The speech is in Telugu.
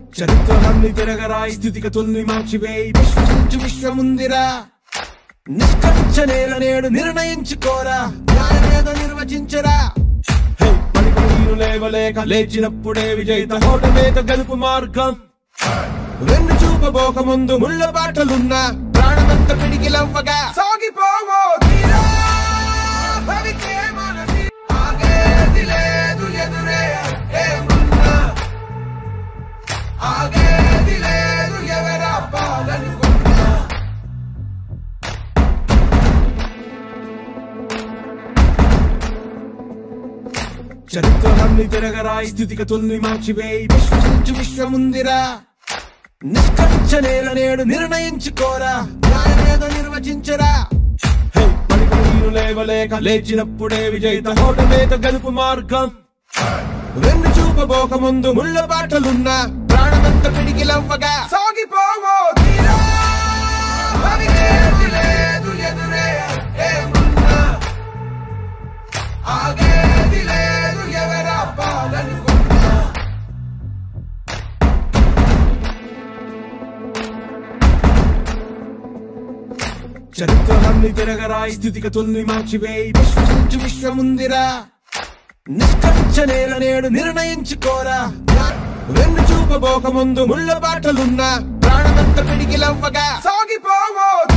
చరిత్రలన్నీ తిరగరాయి స్థితిగతుల్ని మార్చివేయి విశ్వసించు విశ్వముందిరా నిష్కరించ నేల నేడు నిర్ణయించుకోరా న్యాయమేదో నిర్వచించరా హే, పలికి నీరు లేవలేక లేచినప్పుడే విజయిత హోటమేక గెలుపు మార్గం వెన్ను చూపబోక ముందు ముళ్ళ బాటలున్నా ప్రాణమంత పిడికిలవ్వగా సాగిపోవో తీరా భవితే మనది ఆగేది లేదు ఎదురే ఏమున్నా ఆగేది లేదు ఎవరా పాలనుకున్నా చరిత్రలన్నీ తిరగరాయి స్థితిగతుల్ని మార్చివేయి విశ్వసించు విశ్వముందిరా నిష్కరించ నేల నేడు నిర్ణయించుకోరా న్యాయమేదో నిర్వచించరా హే, పలికి నీరు లేవలేక లేచినప్పుడే విజయిత హోటమేక గెలుపు మార్గం వెన్ను చూపబోక ముందు ముళ్ళ బాటలున్నా ప్రాణమంత పిడికిలవ్వగా సాగిపోవో తీరా భవికేది లేదు ఎదురే ఏమున్నా ఆగేది లేదు ఎవరా పాలనుకున్నా చరిత్రలన్నీ తిరగరాయి స్థితిగతుల్ని మార్చివేయి విశ్వసించు విశ్వముందిరా నిష్కరించ నేల నేడు నిర్ణయించుకోరా వెన్ను చూపబోక ముందు ముళ్ళ బాటలున్నా ప్రాణమంత పిడికిలవ్వగా సాగిపోవో